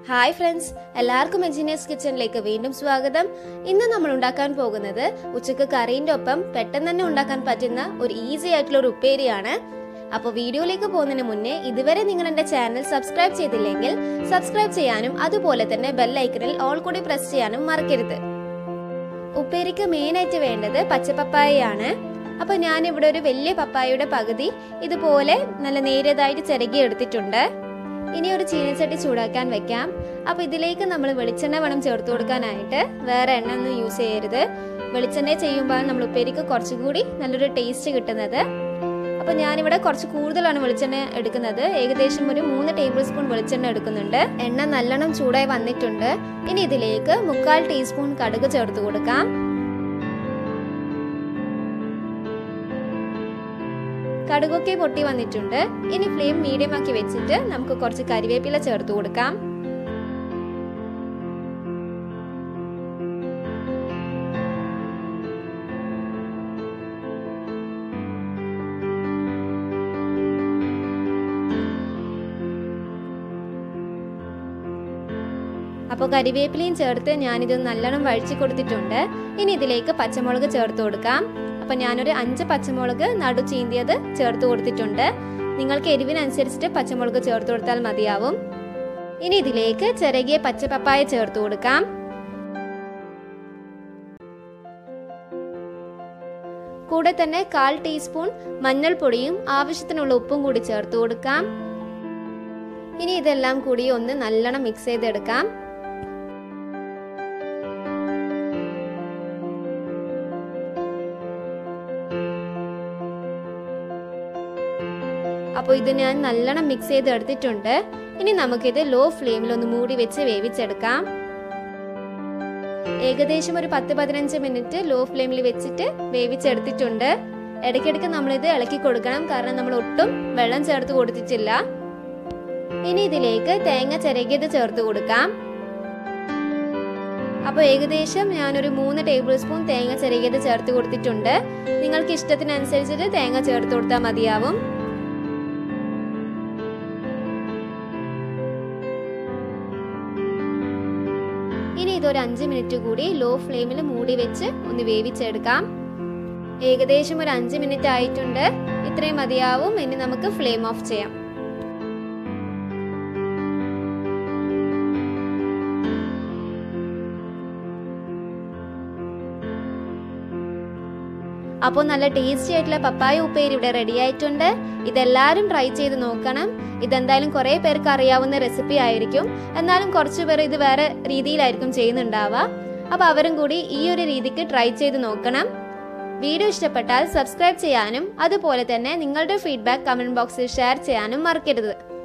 hi friends എല്ലാവർക്കും engineers കിച്ചണിലേക്ക് വീണ്ടും സ്വാഗതം ഇന്ന് നമ്മൾ ഉണ്ടാക്കാൻ പോകുന്നത് ഉച്ചക്ക് കറീൻ്റെ ഒപ്പം പെട്ടെന്ന് തന്നെ ഉണ്ടാക്കാൻ പറ്റുന്ന ഒരു ഈസി ആയിട്ടുള്ള ഒരു ഉപ്പേരിയാണ് അപ്പോൾ വീഡിയോയിലേക്ക് പോകുന്നതിന് മുന്നേ ഇതുവരെ നിങ്ങൾ എൻ്റെ ചാനൽ സബ്സ്ക്രൈബ് ചെയ്തില്ലെങ്കിൽ സബ്സ്ക്രൈബ് ചെയ്യാനും അതുപോലെ തന്നെ ബെല്ലൈക്കണിൽ ഓൾ കൂടി പ്രസ് ചെയ്യാനും മറക്കരുത് ഉപ്പേരിക്ക് മെയിനായിട്ട് വേണ്ടത് പച്ചപ്പപ്പായയാണ് അപ്പൊ ഞാൻ ഇവിടെ ഒരു വലിയ പപ്പായയുടെ പകുതി ഇതുപോലെ നല്ല നേരിയതായിട്ട് ചിരകി എടുത്തിട്ടുണ്ട് ഇനി ഒരു ചീനച്ചട്ടി ചൂടാക്കാൻ വെക്കാം അപ്പൊ ഇതിലേക്ക് നമ്മൾ വെളിച്ചെണ്ണ വേണം ചേർത്ത് കൊടുക്കാനായിട്ട് വേറെ എണ്ണ ഒന്നും യൂസ് ചെയ്യരുത് വെളിച്ചെണ്ണ ചെയ്യുമ്പോൾ നമ്മൾ ഉപ്പേരിക്ക് കുറച്ചുകൂടി നല്ലൊരു ടേസ്റ്റ് കിട്ടുന്നത് അപ്പൊ ഞാനിവിടെ കുറച്ച് കൂടുതലാണ് വെളിച്ചെണ്ണ എടുക്കുന്നത് ഏകദേശം ഒരു മൂന്ന് ടേബിൾ സ്പൂൺ വെളിച്ചെണ്ണ എടുക്കുന്നുണ്ട് എണ്ണ നല്ലോണം ചൂടായി വന്നിട്ടുണ്ട് ഇനി ഇതിലേക്ക് മുക്കാൽ ടീസ്പൂൺ കടുക് ചേർത്ത് കൊടുക്കാം കടുകൊക്കെ പൊട്ടി വന്നിട്ടുണ്ട് ഇനി ഫ്ലെയിം മീഡിയം ആക്കി വെച്ചിട്ട് നമുക്ക് കുറച്ച് കരിവേപ്പില ചേർത്ത് കൊടുക്കാം അപ്പോൾ കരിവേപ്പിലയും ചേർത്ത് ഞാനിത് നല്ലോണം വഴിച്ചു കൊടുത്തിട്ടുണ്ട് ഇനി ഇതിലേക്ക് പച്ചമുളക് ചേർത്ത് കൊടുക്കാം അപ്പൊ ഞാനൊരു അഞ്ച് പച്ചമുളക് നടു ചീന്തിയത് ചേർത്ത് കൊടുത്തിട്ടുണ്ട് നിങ്ങൾക്ക് എരിവിനനുസരിച്ചിട്ട് പച്ചമുളക് ചേർത്ത് കൊടുത്താൽ മതിയാവും ഇനി ഇതിലേക്ക് ചിരകിയ പച്ചപ്പപ്പായ ചേർത്ത് കൊടുക്കാം കൂടെ തന്നെ കാൽ ടീസ്പൂൺ മഞ്ഞൾപ്പൊടിയും ആവശ്യത്തിനുള്ള ഉപ്പും കൂടി ചേർത്ത് കൊടുക്കാം ഇനി ഇതെല്ലാം കൂടി ഒന്ന് നല്ലോണം മിക്സ് ചെയ്തെടുക്കാം അപ്പോൾ ഇത് ഞാൻ നല്ലോണം മിക്സ് ചെയ്ത് എടുത്തിട്ടുണ്ട് ഇനി നമുക്കിത് ലോ ഫ്ലെയിമിൽ ഒന്ന് മൂടി വെച്ച് വേവിച്ചെടുക്കാം ഏകദേശം ഒരു പത്ത് പതിനഞ്ച് മിനിറ്റ് ലോ ഫ്ലെയിമിൽ വെച്ചിട്ട് വേവിച്ചെടുത്തിട്ടുണ്ട് ഇടയ്ക്കിടയ്ക്ക് നമ്മളിത് ഇളക്കി കൊടുക്കണം കാരണം നമ്മൾ ഒട്ടും വെള്ളം ചേർത്ത് കൊടുത്തിട്ടില്ല ഇനി ഇതിലേക്ക് തേങ്ങ ചിരകിയത് ചേർത്ത് കൊടുക്കാം അപ്പോൾ ഏകദേശം ഞാനൊരു മൂന്ന് ടേബിൾ സ്പൂൺ തേങ്ങ ചിരകിയത് ചേർത്ത് കൊടുത്തിട്ടുണ്ട് നിങ്ങൾക്ക് ഇഷ്ടത്തിനനുസരിച്ചിട്ട് തേങ്ങ ചേർത്ത് കൊടുത്താൽ മതിയാവും ഇനി ഇതൊരു അഞ്ച് മിനിറ്റ് കൂടി ലോ ഫ്ലെയിമിൽ മൂടി വെച്ച് ഒന്ന് വേവിച്ചെടുക്കാം ഏകദേശം ഒരു അഞ്ച് മിനിറ്റ് ആയിട്ടുണ്ട് ഇത്രയും മതിയാവും ഇനി നമുക്ക് ഫ്ലെയിം ഓഫ് ചെയ്യാം അപ്പോൾ നല്ല ടേസ്റ്റി ആയിട്ടുള്ള പപ്പായ ഉപ്പേരി ഇവിടെ റെഡി ആയിട്ടുണ്ട് ഇതെല്ലാവരും ട്രൈ ചെയ്ത് നോക്കണം ഇതെന്തായാലും കുറേ പേർക്ക് അറിയാവുന്ന റെസിപ്പി ആയിരിക്കും എന്നാലും കുറച്ച് പേർ ഇത് വേറെ രീതിയിലായിരിക്കും ചെയ്യുന്നുണ്ടാവുക അപ്പോൾ അവരും കൂടി ഈ ഒരു രീതിക്ക് ട്രൈ ചെയ്ത് നോക്കണം വീഡിയോ ഇഷ്ടപ്പെട്ടാൽ സബ്സ്ക്രൈബ് ചെയ്യാനും അതുപോലെ തന്നെ നിങ്ങളുടെ ഫീഡ്ബാക്ക് കമന്റ് ബോക്സിൽ ഷെയർ ചെയ്യാനും മറക്കരുത്